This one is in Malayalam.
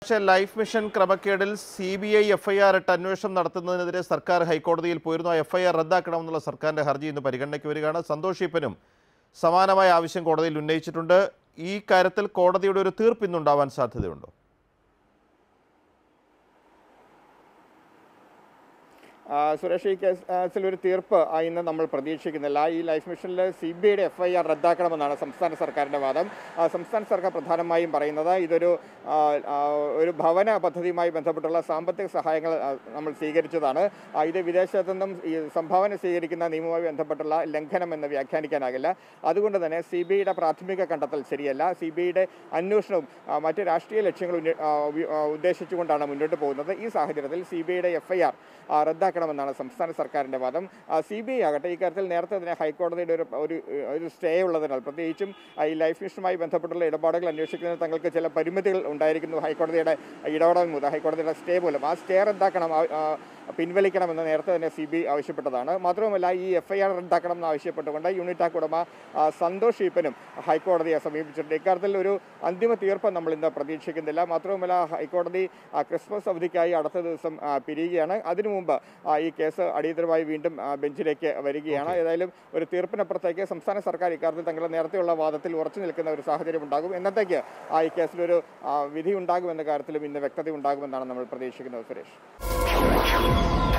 പക്ഷേ ലൈഫ് മിഷൻ ക്രമക്കേടിൽ C B I F I R ഇട്ട് അന്വേഷണം നടത്തുന്നതിനെതിരെ സർക്കാർ ഹൈക്കോടതിയിൽ പോയിരുന്നു ആ എഫ് ഐ ആർ റദ്ദാക്കണമെന്നുള്ള സർക്കാരിന്റെ ഹർജി ഇന്ന് പരിഗണനയ്ക്ക് വരികയാണ് സന്തോഷ് ഈപ്പനും സമാനമായ ആവശ്യം കോടതിയിൽ ഉന്നയിച്ചിട്ടുണ്ട് ഈ കാര്യത്തിൽ കോടതിയുടെ ഒരു തീർപ്പ് ഇന്നുണ്ടാവാൻ സാധ്യതയുണ്ടോ ആ, സുരേഷ് ഈ കേസിൽ ഒരു തീർപ്പ് ആ, ഇന്ന് നമ്മൾ പ്രതീക്ഷിക്കുന്നില്ല ഈ ലൈഫ് മിഷനിൽ സി ബി ഐയുടെ എഫ് ഐ ആർ റദ്ദാക്കണമെന്നാണ് സംസ്ഥാന സർക്കാരിൻ്റെ വാദം ആ, സംസ്ഥാന സർക്കാർ പ്രധാനമായും പറയുന്നത് ഇതൊരു ആ, ആ, ഒരു ഭവന പദ്ധതിയുമായി ബന്ധപ്പെട്ടുള്ള സാമ്പത്തിക സഹായങ്ങൾ ആ, നമ്മൾ സ്വീകരിച്ചതാണ് ആ, ഇത് വിദേശത്തു നിന്നും ഈ സംഭാവന സ്വീകരിക്കുന്ന നിയമവുമായി ബന്ധപ്പെട്ടുള്ള ലംഘനം എന്ന് വ്യാഖ്യാനിക്കാനാകില്ല അതുകൊണ്ട് തന്നെ സി ബി ഐയുടെ പ്രാഥമിക കണ്ടെത്തൽ ശരിയല്ല സി ബി ഐയുടെ അന്വേഷണവും ആ, മറ്റ് രാഷ്ട്രീയ ലക്ഷ്യങ്ങൾ ഉന്ന- ആ, ഉപ- ആ, ഉദ്ദേശിച്ചുകൊണ്ടാണ് മുന്നോട്ട് പോകുന്നത് ഈ സാഹചര്യത്തിൽ സി ബി ഐയുടെ എഫ് ഐ ആർ റദ്ദാക്കണമെന്നാണ് സംസ്ഥാന സർക്കാരിൻ്റെ വാദം സി ബി ഐ ആകട്ടെ ഇക്കാര്യത്തിൽ നേരത്തെ തന്നെ ഹൈക്കോടതിയുടെ ഒരു ഒരു ഒരു സ്റ്റേ ഉള്ളതിനാൽ പ്രത്യേകിച്ചും ആ, ഈ ലൈഫ് മിഷനുമായി ബന്ധപ്പെട്ടുള്ള ഇടപാടുകൾ അന്വേഷിക്കുന്നതിന് തങ്ങൾക്ക് ചില പരിമിതികൾ ഉണ്ടായിരിക്കുന്നു ഹൈക്കോടതിയുടെ ഇടപെടൽ മൂലം ഹൈക്കോടതിയുടെ സ്റ്റേ മൂലം ആ സ്റ്റേ റദ്ദാക്കണം ആ, ആ, പിൻവലിക്കണമെന്ന് നേരത്തെ തന്നെ സി ബി ആവശ്യപ്പെട്ടതാണ് മാത്രവുമല്ല ഈ എഫ് ഐ ആർ റദ്ദാക്കണം എന്ന് ആവശ്യപ്പെട്ടുകൊണ്ട് യൂണിറ്റാക് ഉടമ ആ, സന്തോഷ് ഈപ്പനും ഹൈക്കോടതിയെ സമീപിച്ചിട്ടുണ്ട് ഇക്കാര്യത്തിൽ ഒരു അന്തിമ തീർപ്പ് നമ്മൾ ഇന്ന് പ്രതീക്ഷിക്കുന്നില്ല മാത്രവുമല്ല ഹൈക്കോടതി ആ, ക്രിസ്മസ് അവധിക്കായി അടുത്ത ദിവസം ആ, പിരിയുകയാണ് അതിനു മുമ്പ് ആ, ഈ കേസ് അടിയന്തരമായി വീണ്ടും ആ, ബെഞ്ചിലേക്ക് വരികയാണ് ഏതായാലും ഒരു തീർപ്പിനപ്പുറത്തേക്ക് സംസ്ഥാന സർക്കാർ ഇക്കാര്യത്തിൽ തങ്ങളുടെ നേരത്തെയുള്ള വാദത്തിൽ ഉറച്ചു നിൽക്കുന്ന ഒരു സാഹചര്യം ഉണ്ടാകും എന്നത്തേക്ക് ആ, ഈ കേസിലൊരു ആ, വിധി ഉണ്ടാകുമെന്ന കാര്യത്തിലും ഇന്ന് വ്യക്തത ഉണ്ടാകുമെന്നാണ് നമ്മൾ പ്രതീക്ഷിക്കുന്നത് സുരേഷ്